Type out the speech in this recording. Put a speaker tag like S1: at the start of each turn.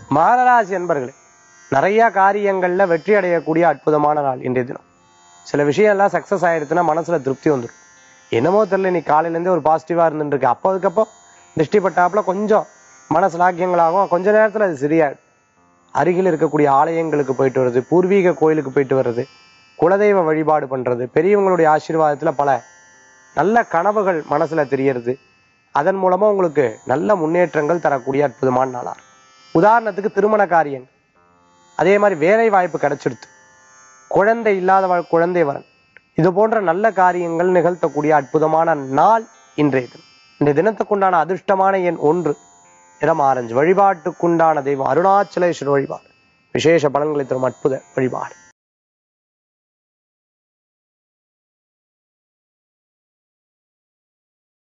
S1: மகராசி என்பர்களே நிறைய காரியங்கள்ல வெற்றி அடையக்கூடிய அற்புதமான நாள் இன்றைய தினம் சில விஷயம்லாம் சக்சஸ் ஆயிடுச்சுன்னா மனசுல திருப்தி வந்துடும் என்னமோ தெரியல நீ காலையில இருந்தே ஒரு பாசிட்டிவா இருந்துட்டு இருக்கு அப்போ அதுக்கப்போ திருஷ்டி பட்டாப்புல கொஞ்சம் மனசு லாக்கியங்களாகும் கொஞ்ச நேரத்துல அது சரியாயிடும் அருகில் இருக்கக்கூடிய ஆலயங்களுக்கு போயிட்டு வர்றது பூர்வீக கோயிலுக்கு போயிட்டு வர்றது குலதெய்வ வழிபாடு பண்றது பெரியவங்களுடைய ஆசீர்வாதத்துல பல நல்ல கனவுகள் மனசுல தெரியறது அதன் மூலமா உங்களுக்கு நல்ல முன்னேற்றங்கள் தரக்கூடிய அற்புதமான நாளா இருக்கும். உதாரணத்துக்கு திருமண காரியங்கள் அதே மாதிரி வேலை வாய்ப்பு கிடைச்சிடுது குழந்தை இல்லாதவள் குழந்தை வரன் இது போன்ற நல்ல காரியங்கள் நிகழ்த்தக்கூடிய அற்புதமான நாள் இன்றைய தினம் இந்த தினத்துக்குண்டான அதிர்ஷ்டமான எண் ஒன்று இடம் ஆரஞ்சு வழிபாட்டுக்குண்டான தெய்வம் அருணாச்சலேஸ்வரர் வழிபாடு விசேஷ பலன்களை தரும் அற்புத வழிபாடு